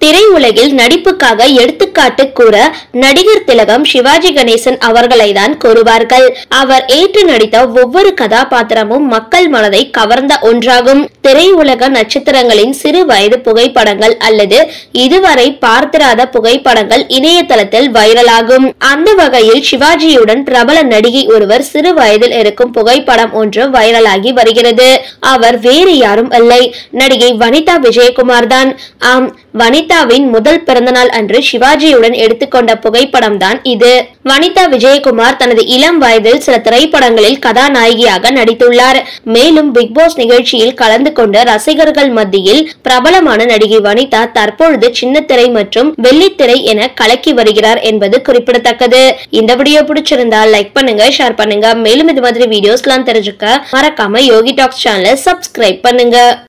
திரையுலகில் நடிப்புக்காக எடுத்துக்காட்டு கூற நடிகர் திலகம் சிவாஜி கணேசன் அவர்களை தான் கூறுவார்கள் அவர் ஏற்று நடித்த ஒவ்வொரு கதாபாத்திரமும் மக்கள் மனதை கவர்ந்த ஒன்றாகும் திரையுலக நட்சத்திரங்களின் சிறு வயது புகைப்படங்கள் அல்லது இதுவரை பார்த்திராத புகைப்படங்கள் இணையதளத்தில் வைரலாகும் அந்த வகையில் சிவாஜியுடன் பிரபல நடிகை ஒருவர் சிறு வயதில் இருக்கும் புகைப்படம் ஒன்று வைரலாகி வருகிறது அவர் வேறு யாரும் இல்லை நடிகை வனிதா விஜயகுமார் தான் ஆம் வனிதாவின் முதல் பிறந்தநாள் அன்று சிவாஜியுடன் எடுத்துக்கொண்ட புகைப்படம் தான் இது வனிதா விஜயகுமார் தனது இளம் வயதில் சில திரைப்படங்களில் கதாநாயகியாக நடித்துள்ளார் மேலும் பிக் பாஸ் நிகழ்ச்சியில் கலந்து கொண்ட ரசிகர்கள் மத்தியில் பிரபலமான நடிகை வனிதா தற்பொழுது சின்னத்திரை மற்றும் வெள்ளித்திரை என கலக்கி வருகிறார் என்பது குறிப்பிடத்தக்கது இந்த வீடியோ பிடிச்சிருந்தா லைக் பண்ணுங்க ஷேர் பண்ணுங்க மேலும் இது மாதிரி வீடியோஸ்லாம் தெரிஞ்சுக்க மறக்காம யோகி டாக்ஸ் சேனலை சப்ஸ்கிரைப் பண்ணுங்க